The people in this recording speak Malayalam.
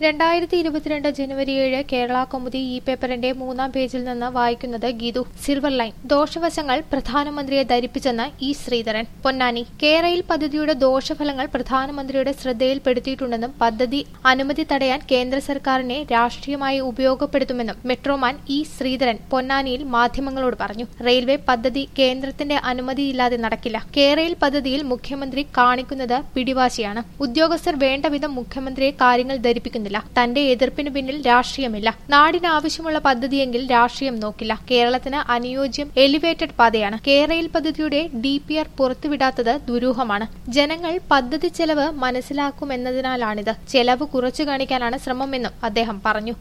രണ്ടായിരത്തി ഇരുപത്തിരണ്ട് ജനുവരി ഏഴ് കേരള കൗമുദി ഇ പേപ്പറിന്റെ മൂന്നാം പേജിൽ നിന്ന് വായിക്കുന്നത് ഗീതു സിൽവർ ലൈൻ ദോഷവശങ്ങൾ പ്രധാനമന്ത്രിയെ ധരിപ്പിച്ചെന്ന് ഇ ശ്രീധരൻ പൊന്നാനി കേരയിൽ പദ്ധതിയുടെ ദോഷഫലങ്ങൾ പ്രധാനമന്ത്രിയുടെ ശ്രദ്ധയിൽപ്പെടുത്തിയിട്ടുണ്ടെന്നും പദ്ധതി അനുമതി തടയാൻ കേന്ദ്ര സർക്കാരിനെ രാഷ്ട്രീയമായി ഉപയോഗപ്പെടുത്തുമെന്നും മെട്രോമാൻ ഇ ശ്രീധരൻ പൊന്നാനിയിൽ മാധ്യമങ്ങളോട് പറഞ്ഞു റെയിൽവേ പദ്ധതി കേന്ദ്രത്തിന്റെ അനുമതിയില്ലാതെ നടക്കില്ല കേരയിൽ പദ്ധതിയിൽ മുഖ്യമന്ത്രി കാണിക്കുന്നത് പിടിവാശിയാണ് ഉദ്യോഗസ്ഥർ വേണ്ടവിധം മുഖ്യമന്ത്രിയെ കാര്യങ്ങൾ ധരിപ്പിക്കുന്നില്ല തന്റെ എതിർപ്പിന് പിന്നിൽ രാഷ്ട്രീയമില്ല നാടിന് ആവശ്യമുള്ള പദ്ധതിയെങ്കിൽ രാഷ്ട്രീയം നോക്കില്ല കേരളത്തിന് അനുയോജ്യം എലിവേറ്റഡ് പാതയാണ് കേരയിൽ പദ്ധതിയുടെ ഡി പി ആർ പുറത്തുവിടാത്തത് ദുരൂഹമാണ് ജനങ്ങൾ പദ്ധതി ചെലവ് മനസ്സിലാക്കുമെന്നതിനാലാണിത് ചെലവ് കുറച്ചു കാണിക്കാനാണ് ശ്രമമെന്നും അദ്ദേഹം പറഞ്ഞു